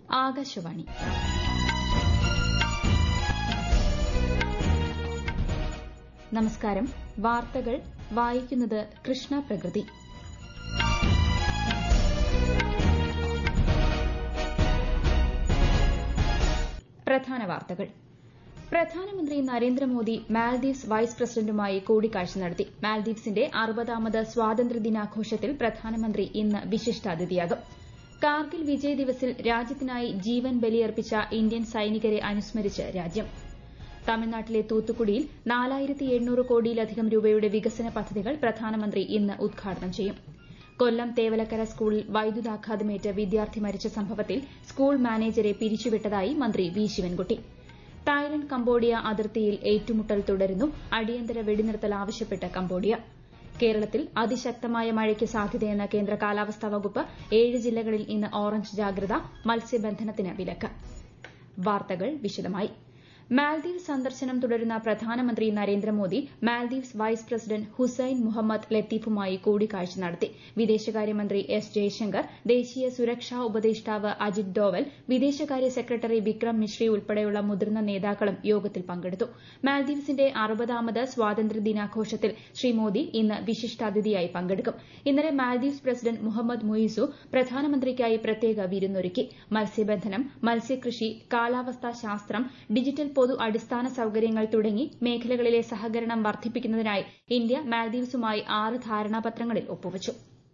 ആകാശവാണി നമസ്കാരം വാർത്തകൾ വായിക്കുന്നത് കൃഷ്ണ പ്രകൃതി പ്രധാന വാർത്തകൾ പ്രധാനമന്ത്രി നരേന്ദ്രമോദി മാൽദീവ്സ് വൈസ് പ്രസിഡന്റുമായി കൂടിക്കാഴ്ച നടത്തി മാൽദീവ്സിന്റെ അറുപതാമത് സ്വാതന്ത്ര്യദിനാഘോഷത്തിൽ പ്രധാനമന്ത്രി ഇന്ന് വിശിഷ്ടാതിഥിയാകും കാർഗിൽ വിജയ് ദിവസിൽ രാജ്യത്തിനായി ജീവൻ ബലിയർപ്പിച്ച ഇന്ത്യൻ സൈനികരെ അനുസ്മരിച്ച് രാജ്യം തമിഴ്നാട്ടിലെ തൂത്തുക്കുടിയിൽ നാലായിരത്തി എണ്ണൂറ് കോടിയിലധികം രൂപയുടെ വികസന പദ്ധതികൾ പ്രധാനമന്ത്രി ഇന്ന് ഉദ്ഘാടനം ചെയ്യും കൊല്ലം തേവലക്കര സ്കൂളിൽ വൈദ്യുതാഘാതമേറ്റ് വിദ്യാർത്ഥി മരിച്ച സംഭവത്തിൽ സ്കൂൾ മാനേജരെ പിരിച്ചുവിട്ടതായി മന്ത്രി വി ശിവൻകുട്ടി തായ്ലന്റ് കംബോഡിയ അതിർത്തിയിൽ ഏറ്റുമുട്ടൽ തുടരുന്നു അടിയന്തര വെടിനിർത്തൽ ആവശ്യപ്പെട്ട് കംബോഡിയ കേരളത്തിൽ അതിശക്തമായ മഴയ്ക്ക് സാധ്യതയെന്ന കേന്ദ്ര കാലാവസ്ഥാ വകുപ്പ് ഏഴ് ജില്ലകളിൽ ഇന്ന് ഓറഞ്ച് ജാഗ്രത മത്സ്യബന്ധനത്തിന് വിലക്ക് വാർത്തകൾ വിശദമായി മാൽദീവ് സന്ദർശനം തുടരുന്ന പ്രധാനമന്ത്രി Narendra Modi Maldives vice president Hussain Mohamed ലത്തീഫുമായി കൂടിക്കാഴ്ച നടത്തി വിദേശകാര്യമന്ത്രി എസ് ജയശങ്കർ ദേശീയ സുരക്ഷാ ഉപദേഷ്ടാവ് അജിത് ഡോവൽ വിദേശകാര്യ സെക്രട്ടറി വിക്രം മിശ്രി ഉൾപ്പെടെയുള്ള മുതിർന്ന നേതാക്കളും യോഗത്തിൽ പങ്കെടുത്തു മാൽദീവ്സിന്റെ അറുപതാമത് സ്വാതന്ത്ര്യ ദിനാഘോഷത്തിൽ ശ്രീ മോദി ഇന്ന് വിശിഷ്ടാതിഥിയായി പങ്കെടുക്കും ഇന്നലെ മാൽദീവ്സ് പ്രസിഡന്റ് മുഹമ്മദ് മുയിസു പ്രധാനമന്ത്രിക്കായി പ്രത്യേക വിരുന്നൊരുക്കി മത്സ്യബന്ധനം മത്സ്യകൃഷി കാലാവസ്ഥാ ശാസ്ത്രം ഡിജിറ്റൽ പൊതു അടിസ്ഥാന സൌകര്യങ്ങൾ തുടങ്ങി മേഖലകളിലെ സഹകരണം വർദ്ധിപ്പിക്കുന്നതിനായി ഇന്ത്യ മാൽദീവ്സുമായി ആറ് ധാരണാപത്രങ്ങളിൽ ഒപ്പുവച്ചു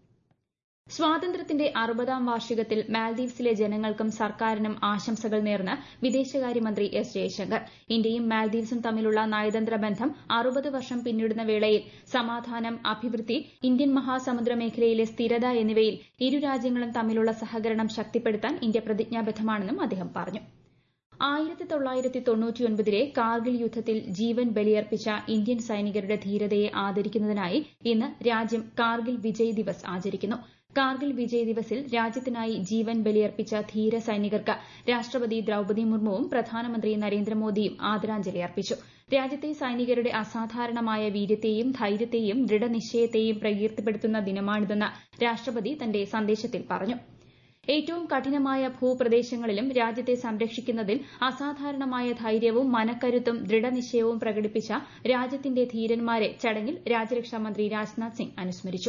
സ്വാതന്ത്ര്യത്തിന്റെ അറുപതാം വാർഷികത്തിൽ മാൽദീവ്സിലെ ജനങ്ങൾക്കും സർക്കാരിനും ആശംസകൾ നേർന്ന് വിദേശകാര്യമന്ത്രി എസ് ജയശങ്കർ ഇന്ത്യയും മാൽദീവ്സും തമ്മിലുള്ള നയതന്ത്ര ബന്ധം അറുപത് വർഷം പിന്നിടുന്ന വേളയിൽ സമാധാനം അഭിവൃദ്ധി ഇന്ത്യൻ മഹാസമുദ്ര മേഖലയിലെ സ്ഥിരത എന്നിവയിൽ ഇരു രാജ്യങ്ങളും തമ്മിലുള്ള സഹകരണം ശക്തിപ്പെടുത്താൻ ഇന്ത്യ പ്രതിജ്ഞാബദ്ധമാണെന്നും അദ്ദേഹം പറഞ്ഞു ആയിരത്തി തൊള്ളായിരത്തി തൊണ്ണൂറ്റിയൊൻപതിലെ കാർഗിൽ യുദ്ധത്തിൽ ജീവൻ ബലിയർപ്പിച്ച ഇന്ത്യൻ സൈനികരുടെ ധീരതയെ ആദരിക്കുന്നതിനായി ഇന്ന് രാജ്യം കാർഗിൽ വിജയ് ദിവസ് ആചരിക്കുന്നു കാർഗിൽ വിജയ് ദിവസിൽ രാജ്യത്തിനായി ജീവൻ ബലിയർപ്പിച്ച ധീര സൈനികർക്ക് രാഷ്ട്രപതി ദ്രൌപദി മുർമുവും പ്രധാനമന്ത്രി നരേന്ദ്രമോദിയും ആദരാഞ്ജലി അർപ്പിച്ചു രാജ്യത്തെ സൈനികരുടെ അസാധാരണമായ വീര്യത്തെയും ധൈര്യത്തെയും ദൃഢനിശ്ചയത്തെയും പ്രകീർത്തിപ്പെടുത്തുന്ന ദിനമാണിതെന്ന് രാഷ്ട്രപതി തന്റെ സന്ദേശത്തിൽ പറഞ്ഞു ഏറ്റവും കഠിനമായ ഭൂപ്രദേശങ്ങളിലും രാജ്യത്തെ സംരക്ഷിക്കുന്നതിൽ അസാധാരണമായ ധൈര്യവും മനക്കരുത്തും ദൃഢനിശ്ചയവും പ്രകടിപ്പിച്ച രാജ്യത്തിന്റെ ധീരന്മാരെ ചടങ്ങിൽ രാജ്യരക്ഷാമന്ത്രി രാജ്നാഥ് സിംഗ് അനുസ്മരിച്ചു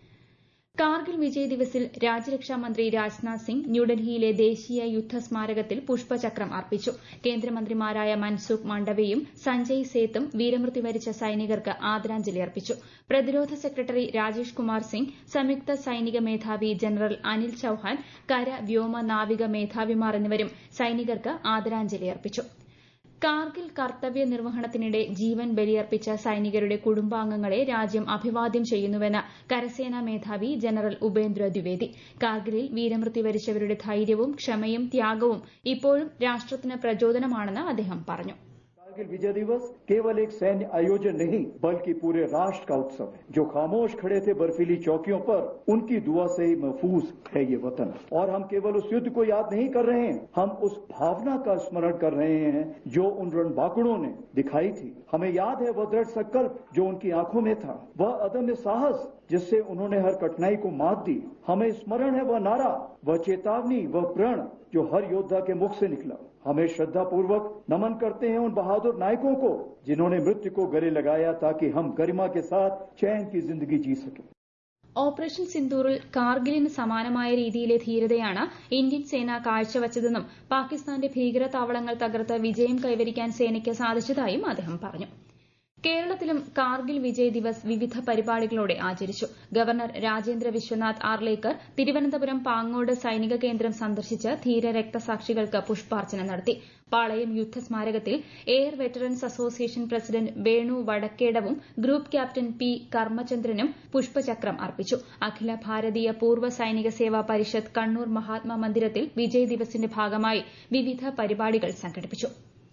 കാർഗിൽ വിജയ് ദിവസിൽ രാജ്യരക്ഷാമന്ത്രി രാജ്നാഥ് സിംഗ് ന്യൂഡൽഹിയിലെ ദേശീയ യുദ്ധ സ്മാരകത്തിൽ പുഷ്പചക്രം അർപ്പിച്ചു കേന്ദ്രമന്ത്രിമാരായ മൻസുഖ് മണ്ഡവയും സഞ്ജയ് സേത്തും വീരമൃത്യു വരിച്ച സൈനികർക്ക് ആദരാഞ്ജലി അർപ്പിച്ചു പ്രതിരോധ സെക്രട്ടറി രാജേഷ് കുമാർ സിംഗ് സംയുക്ത സൈനിക മേധാവി ജനറൽ അനിൽ ചൌഹാൻ കര വ്യോമ നാവിക മേധാവിമാർ എന്നിവരും സൈനികർക്ക് ആദരാഞ്ജലി അർപ്പിച്ചു കാർഗിൽ കർത്തവ്യ നിർവഹണത്തിനിടെ ജീവൻ ബലിയർപ്പിച്ച സൈനികരുടെ കുടുംബാംഗങ്ങളെ രാജ്യം അഭിവാദ്യം ചെയ്യുന്നുവെന്ന് കരസേനാ മേധാവി ജനറൽ ഉപേന്ദ്ര ദ്വിവേദി കാർഗിലിൽ വീരമൃത്യു വരിച്ചവരുടെ ധൈര്യവും ക്ഷമയും ത്യാഗവും ഇപ്പോഴും രാഷ്ട്രത്തിന് പ്രചോദനമാണെന്ന് അദ്ദേഹം പറഞ്ഞു कारगिल विजय दिवस केवल एक सैन्य आयोजन नहीं बल्कि पूरे राष्ट्र का उत्सव है जो खामोश खड़े थे बर्फीली चौकियों पर उनकी दुआ से ही महफूज है ये वतन और हम केवल उस युद्ध को याद नहीं कर रहे हैं हम उस भावना का स्मरण कर रहे हैं जो उन रणबांकुड़ों ने दिखाई थी हमें याद है वह दृढ़ संकल्प जो उनकी आंखों में था वह अदम्य साहस जिससे उन्होंने हर कठिनाई को मात दी हमें स्मरण है वह नारा वह चेतावनी वह प्रण जो हर योद्धा के मुख से निकला हमें श्रद्धा पूर्वक नमन करते हैं उन बहादुर नायकों को जिन्होंने मृत्यु को गले लगाया ताकि हम गरिमा के साथ चैन की जिंदगी जी सकें ഓപ്പറേഷൻ സിന്ദൂറിൽ കാർഗിലിന് സമാനമായ രീതിയിലെ ധീരതയാണ് ഇന്ത്യൻ സേന കാഴ്ചവച്ചതെന്നും പാകിസ്ഥാന്റെ ഭീകരതാവളങ്ങൾ തകർത്ത് വിജയം കൈവരിക്കാൻ സേനയ്ക്ക് സാധിച്ചതായും അദ്ദേഹം പറഞ്ഞു കേരളത്തിലും കാർഗിൽ വിജയ് ദിവസ് വിവിധ പരിപാടികളോടെ ആചരിച്ചു ഗവർണർ രാജേന്ദ്ര വിശ്വനാഥ് ആർലേക്കർ തിരുവനന്തപുരം പാങ്ങോട് സൈനിക കേന്ദ്രം സന്ദർശിച്ച് ധീര രക്തസാക്ഷികൾക്ക് പുഷ്പാർച്ചന നടത്തി പാളയം യുദ്ധ സ്മാരകത്തിൽ air veterans association president Venu വടക്കേടവും ഗ്രൂപ്പ് ക്യാപ്റ്റൻ പി കർമ്മചന്ദ്രനും പുഷ്പചക്രം അർപ്പിച്ചു അഖില ഭാരതീയ പൂർവ്വ സൈനിക സേവാ പരിഷത്ത് കണ്ണൂർ മഹാത്മാ മന്ദിരത്തിൽ വിജയ് ദിവസിന്റെ ഭാഗമായി വിവിധ പരിപാടികൾ സംഘടിപ്പിച്ചു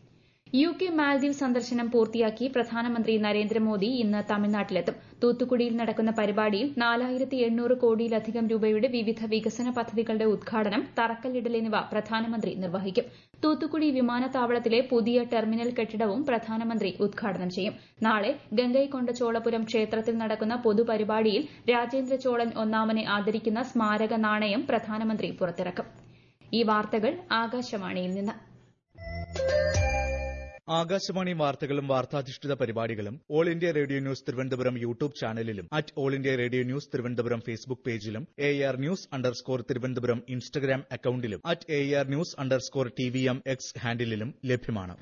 യു കെ മാൽദീവ് സന്ദർശനം പൂർത്തിയാക്കി പ്രധാനമന്ത്രി നരേന്ദ്രമോദി ഇന്ന് തമിഴ്നാട്ടിലെത്തും തൂത്തുക്കുടിയിൽ നടക്കുന്ന പരിപാടിയിൽ നാലായിരത്തി എണ്ണൂറ് കോടിയിലധികം രൂപയുടെ വിവിധ വികസന പദ്ധതികളുടെ ഉദ്ഘാടനം തറക്കല്ലിടൽ എന്നിവ പ്രധാനമന്ത്രി നിർവഹിക്കും തൂത്തുക്കുടി വിമാനത്താവളത്തിലെ പുതിയ ടെർമിനൽ കെട്ടിടവും പ്രധാനമന്ത്രി ഉദ്ഘാടനം ചെയ്യും നാളെ ഗംഗൈകൊണ്ട ചോളപുരം ക്ഷേത്രത്തിൽ നടക്കുന്ന പൊതുപരിപാടിയിൽ രാജേന്ദ്ര ചോളൻ ഒന്നാമനെ ആദരിക്കുന്ന സ്മാരക നാണയം പ്രധാനമന്ത്രി പുറത്തിറക്കും ഈ വാർത്തകൾ ആകാശവാണിയിൽ നിന്ന് ആകാശവാണി വാർത്തകളും വാർത്താധിഷ്ഠിത പരിപാടികളും all India radio news Thiruvananthapuram YouTube ചാനലിലും at all India radio news Thiruvananthapuram Facebook പേജിലും A R news underscore Thiruvananthapuram Instagram അക്കൌണ്ടിലും at A R news underscore T V M X ഹാൻഡിലും ലഭ്യമാണ്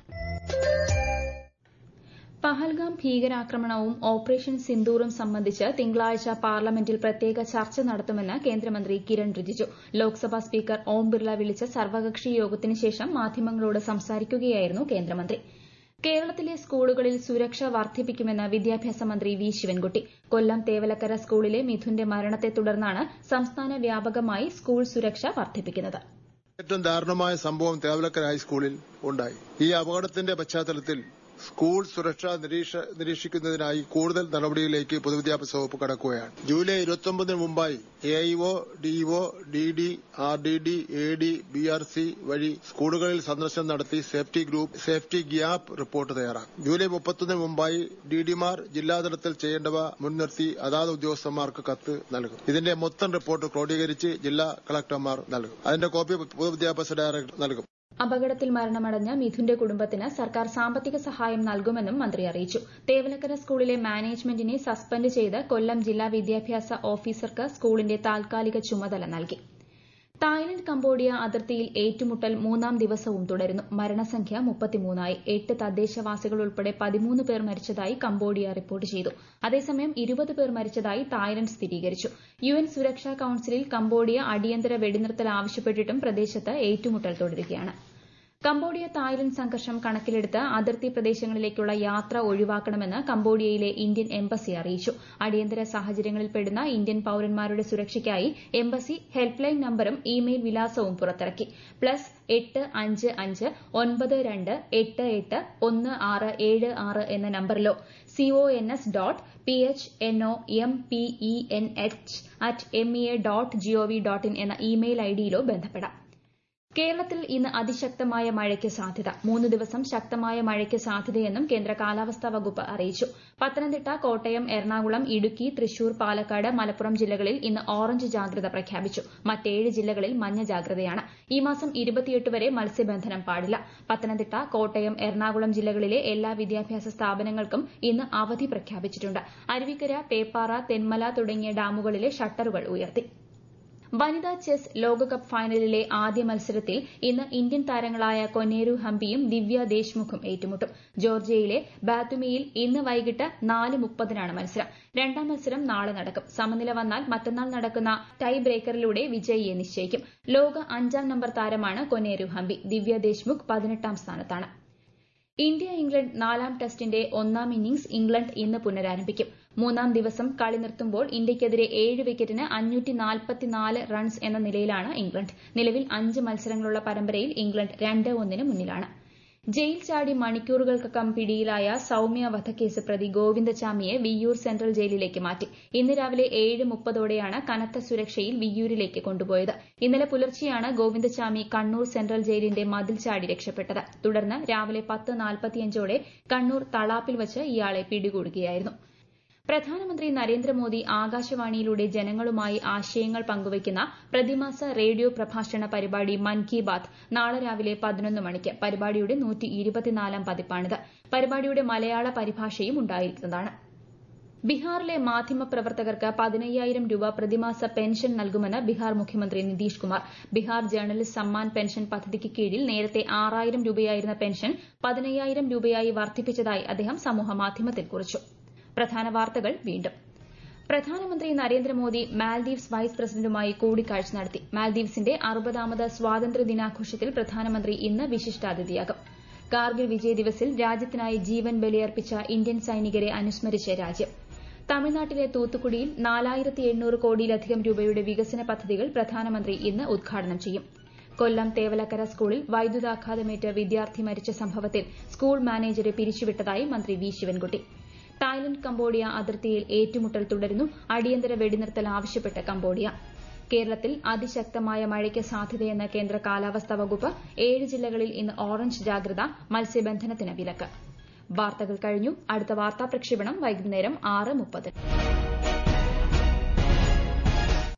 പഹൽഗാം ഭീകരാക്രമണവും ഓപ്പറേഷൻ സിന്ദൂറും സംബന്ധിച്ച് തിങ്കളാഴ്ച പാർലമെന്റിൽ പ്രത്യേക ചർച്ച നടത്തുമെന്ന് കേന്ദ്രമന്ത്രി കിരൺ റിജിജു ലോക്സഭാ സ്പീക്കർ ഓം ബിർള വിളിച്ച സർവകക്ഷി യോഗത്തിന് ശേഷം മാധ്യമങ്ങളോട് സംസാരിക്കുകയായിരുന്നു കേന്ദ്രമന്ത്രി കേരളത്തിലെ സ്കൂളുകളിൽ സുരക്ഷ വർദ്ധിപ്പിക്കുമെന്ന് വിദ്യാഭ്യാസ മന്ത്രി വി ശിവൻകുട്ടി കൊല്ലം തേവലക്കര സ്കൂളിലെ മിഥുന്റെ മരണത്തെ തുടർന്നാണ് സംസ്ഥാന വ്യാപകമായി സ്കൂൾ സുരക്ഷ വർദ്ധിപ്പിക്കുന്നത് ഏറ്റവും ദാരുണമായ സംഭവം തേവലക്കര ഹൈസ്കൂളിൽ ഉണ്ടായി ഈ അപകടത്തിന്റെ പശ്ചാത്തലത്തിൽ സ്കൂൾ സുരക്ഷ നിരീക്ഷിക്കുന്നതിനായി കൂടുതൽ നടപടികളിലേക്ക് പൊതുവിദ്യാഭ്യാസ വകുപ്പ് കടക്കുകയാണ് ജൂലൈ ഇരുപത്തിയൊമ്പതിന് മുമ്പായി AEO DEO D D R D D A D B R C വഴി സ്കൂളുകളിൽ സന്ദർശനം നടത്തി safety group safety gap report തയ്യാറാക്കും ജൂലൈ മുപ്പത്തൊന്നിന് മുമ്പായി ഡിഡിമാർ ജില്ലാതലത്തിൽ ചെയ്യേണ്ടവ മുൻനിർത്തി അതാത് ഉദ്യോഗസ്ഥന്മാർക്ക് കത്ത് നൽകും ഇതിന്റെ മൊത്തം റിപ്പോർട്ട് ക്രോഡീകരിച്ച് ജില്ലാ കളക്ടർമാർ നൽകും അതിന്റെ കോപ്പി പൊതുവിദ്യാഭ്യാസ ഡയറക്ടർ നൽകും അപകടത്തിൽ മരണമടഞ്ഞ മിഥുന്റെ കുടുംബത്തിന് സർക്കാർ സാമ്പത്തിക സഹായം നൽകുമെന്നും മന്ത്രി അറിയിച്ചു തേവലക്കര സ്കൂളിലെ മാനേജ്മെന്റിനെ സസ്പെൻഡ് ചെയ്ത് കൊല്ലം ജില്ലാ വിദ്യാഭ്യാസ ഓഫീസർക്ക് സ്കൂളിന്റെ താൽക്കാലിക ചുമതല നൽകി തായ്ലന്റ് കംബോഡിയ അതിർത്തിയിൽ ഏറ്റുമുട്ടൽ മൂന്നാം ദിവസവും തുടരുന്നു മരണസംഖ്യ മുപ്പത്തിമൂന്നായി എട്ട് തദ്ദേശവാസികൾ ഉൾപ്പെടെ പതിമൂന്ന് പേർ മരിച്ചതായി കംബോഡിയ റിപ്പോർട്ട് ചെയ്തു അതേസമയം ഇരുപത് പേർ മരിച്ചതായി തായ്ലന്റ് സ്ഥിരീകരിച്ചു യു എൻ സുരക്ഷാ കൌൺസിലിൽ കംബോഡിയ അടിയന്തര വെടിനിർത്തൽ ആവശ്യപ്പെട്ടിട്ടും പ്രദേശത്ത് ഏറ്റുമുട്ടൽ തുടരുകയാണ് കംബോഡിയ തായ്ലന്റ് സംഘർഷം കണക്കിലെടുത്ത് അതിർത്തി പ്രദേശങ്ങളിലേക്കുള്ള യാത്ര ഒഴിവാക്കണമെന്ന് കംബോഡിയയിലെ ഇന്ത്യൻ എംബസി അറിയിച്ചു അടിയന്തര സാഹചര്യങ്ങളിൽപ്പെടുന്ന ഇന്ത്യൻ പൌരന്മാരുടെ സുരക്ഷയ്ക്കായി എംബസി ഹെൽപ്പ് ലൈൻ നമ്പറും ഇമെയിൽ വിലാസവും പുറത്തിറക്കി പ്ലസ് എട്ട് അഞ്ച് അഞ്ച് ഒൻപത് രണ്ട് എട്ട് എട്ട് ഒന്ന് ആറ് ഏഴ് ആറ് എന്ന നമ്പറിലോ CONS dot P H N O M P E N H at M E A dot GOV dot in എന്ന ഇമെയിൽ ഐഡിയിലോ ബന്ധപ്പെടാം കേരളത്തിൽ ഇന്ന് അതിശക്തമായ മഴയ്ക്ക് സാധ്യത മൂന്ന് ദിവസം ശക്തമായ മഴയ്ക്ക് സാധ്യതയെന്നും കേന്ദ്ര കാലാവസ്ഥാ വകുപ്പ് അറിയിച്ചു പത്തനംതിട്ട കോട്ടയം എറണാകുളം ഇടുക്കി തൃശൂർ പാലക്കാട് മലപ്പുറം ജില്ലകളിൽ ഇന്ന് ഓറഞ്ച് ജാഗ്രത പ്രഖ്യാപിച്ചു മറ്റേഴ് ജില്ലകളിൽ മഞ്ഞ ജാഗ്രതയാണ് ഈ മാസം ഇരുപത്തിയെട്ട് വരെ മത്സ്യബന്ധനം പാടില്ല പത്തനംതിട്ട കോട്ടയം എറണാകുളം ജില്ലകളിലെ എല്ലാ വിദ്യാഭ്യാസ സ്ഥാപനങ്ങൾക്കും ഇന്ന് അവധി പ്രഖ്യാപിച്ചിട്ടുണ്ട് അരുവിക്കര പേപ്പാറ തെന്മല തുടങ്ങിയ ഡാമുകളിലെ ഷട്ടറുകൾ ഉയർത്തി വനിതാ ചെസ് ലോകകപ്പ് ഫൈനലിലെ ആദ്യ മത്സരത്തിൽ ഇന്ന് ഇന്ത്യൻ താരങ്ങളായ കൊനേരു ഹംപിയും ദിവ്യ ദേശ്മുഖും ഏറ്റുമുട്ടും ജോർജിയയിലെ ബാത്തുമിയിൽ ഇന്ന് വൈകിട്ട് നാല് മുപ്പതിനാണ് മത്സരം രണ്ടാം മത്സരം നാളെ നടക്കും സമനില വന്നാൽ മറ്റന്നാൾ നടക്കുന്ന ടൈ ബ്രേക്കറിലൂടെ വിജയിയെ നിശ്ചയിക്കും ലോക അഞ്ചാം നമ്പർ താരമാണ് കൊനേരു ഹംപി ദിവ്യ ദേശ്മുഖ് പതിനെട്ടാം സ്ഥാനത്താണ് ഇന്ത്യ ഇംഗ്ലണ്ട് നാലാം ടെസ്റ്റിന്റെ ഒന്നാം ഇന്നിംഗ്സ് ഇംഗ്ലണ്ട് ഇന്ന് പുനരാരംഭിക്കും മൂന്നാം ദിവസം കളി നിർത്തുമ്പോൾ ഇന്ത്യയ്ക്കെതിരെ ഏഴ് വിക്കറ്റിന് റൺസ് എന്ന നിലയിലാണ് ഇംഗ്ലണ്ട് നിലവിൽ അഞ്ച് മത്സരങ്ങളുള്ള പരമ്പരയിൽ ഇംഗ്ലണ്ട് രണ്ട് ഒന്നിന് മുന്നിലാണ് ജയിൽ ചാടി മണിക്കൂറുകൾക്കകം പിടിയിലായ സൌമ്യ വധക്കേസ് പ്രതി ഗോവിന്ദചാമിയെ വിയ്യൂർ സെൻട്രൽ ജയിലിലേക്ക് മാറ്റി ഇന്ന് രാവിലെ ഏഴ് മുപ്പതോടെയാണ് കനത്ത സുരക്ഷയിൽ വിയ്യൂരിലേക്ക് കൊണ്ടുപോയത് ഇന്നലെ പുലർച്ചെയാണ് ഗോവിന്ദചാമി കണ്ണൂർ സെൻട്രൽ ജയിലിന്റെ മതിൽ ചാടി രക്ഷപ്പെട്ടത് തുടർന്ന് രാവിലെ പത്ത് നാൽപ്പത്തിയഞ്ചോടെ കണ്ണൂർ തളാപ്പിൽ വച്ച് ഇയാളെ പിടികൂടുകയായിരുന്നു പ്രധാനമന്ത്രി നരേന്ദ്രമോദി ആകാശവാണിയിലൂടെ ജനങ്ങളുമായി ആശയങ്ങൾ പങ്കുവയ്ക്കുന്ന പ്രതിമാസ റേഡിയോ പ്രഭാഷണ പരിപാടി മൻ കി ബാത് നാളെ രാവിലെ പതിനൊന്ന് മണിക്ക് പരിപാടിയുടെ നൂറ്റി ഇരുപത്തിനാലാം പതിപ്പാണിത് പരിപാടിയുടെ മലയാള പരിഭാഷയും ഉണ്ടായിരിക്കുന്നതാണ് ബീഹാറിലെ മാധ്യമപ്രവർത്തകർക്ക് പതിനയ്യായിരം രൂപ പ്രതിമാസ പെൻഷൻ നൽകുമെന്ന് ബീഹാർ മുഖ്യമന്ത്രി നിതീഷ് കുമാർ ബീഹാർ ജേർണലിസ്റ്റ് സമ്മാൻ പെൻഷൻ പദ്ധതിക്ക് കീഴിൽ നേരത്തെ ആറായിരം രൂപയായിരുന്ന പെൻഷൻ പതിനയ്യായിരം രൂപയായി വർദ്ധിപ്പിച്ചതായി അദ്ദേഹം സമൂഹമാധ്യമത്തിൽ കുറിച്ചു പ്രധാന വാർത്തകൾ വീണ്ടും പ്രധാനമന്ത്രി നരേന്ദ്രമോദി മാൽദീവ്സ് വൈസ് പ്രസിഡന്റുമായി കൂടിക്കാഴ്ച നടത്തി മാൽദീവ്സിന്റെ അറുപതാമത് സ്വാതന്ത്ര്യ ദിനാഘോഷത്തിൽ പ്രധാനമന്ത്രി ഇന്ന് വിശിഷ്ടാതിഥിയാകും കാർഗിൽ വിജയ് ദിവസിൽ രാജ്യത്തിനായി ജീവൻ ബലിയർപ്പിച്ച ഇന്ത്യൻ സൈനികരെ അനുസ്മരിച്ച് രാജ്യം തമിഴ്നാട്ടിലെ തൂത്തുക്കുടിയിൽ നാലായിരത്തി എണ്ണൂറ് കോടിയിലധികം രൂപയുടെ വികസന പദ്ധതികൾ പ്രധാനമന്ത്രി ഇന്ന് ഉദ്ഘാടനം ചെയ്യും കൊല്ലം തേവലക്കര സ്കൂളിൽ വൈദ്യുതാഘാതമേറ്റ് വിദ്യാർത്ഥി മരിച്ച സംഭവത്തിൽ സ്കൂൾ മാനേജരെ പിരിച്ചുവിട്ടതായി മന്ത്രി വി ശിവൻകുട്ടി തായ്ലന്റ് കംബോഡിയ അതിർത്തിയിൽ ഏറ്റുമുട്ടൽ തുടരുന്നു അടിയന്തര വെടിനിർത്തൽ ആവശ്യപ്പെട്ട് കംബോഡിയ കേരളത്തിൽ അതിശക്തമായ മഴയ്ക്ക് സാധ്യതയെന്ന് കേന്ദ്ര കാലാവസ്ഥാ വകുപ്പ് ഏഴ് ജില്ലകളിൽ ഇന്ന് ഓറഞ്ച് ജാഗ്രത മത്സ്യബന്ധനത്തിന് വിലക്ക് വാർത്തകൾ കഴിഞ്ഞു അടുത്ത വാർത്താ പ്രക്ഷേപണം വൈകുന്നേരം ആറ് മുപ്പത്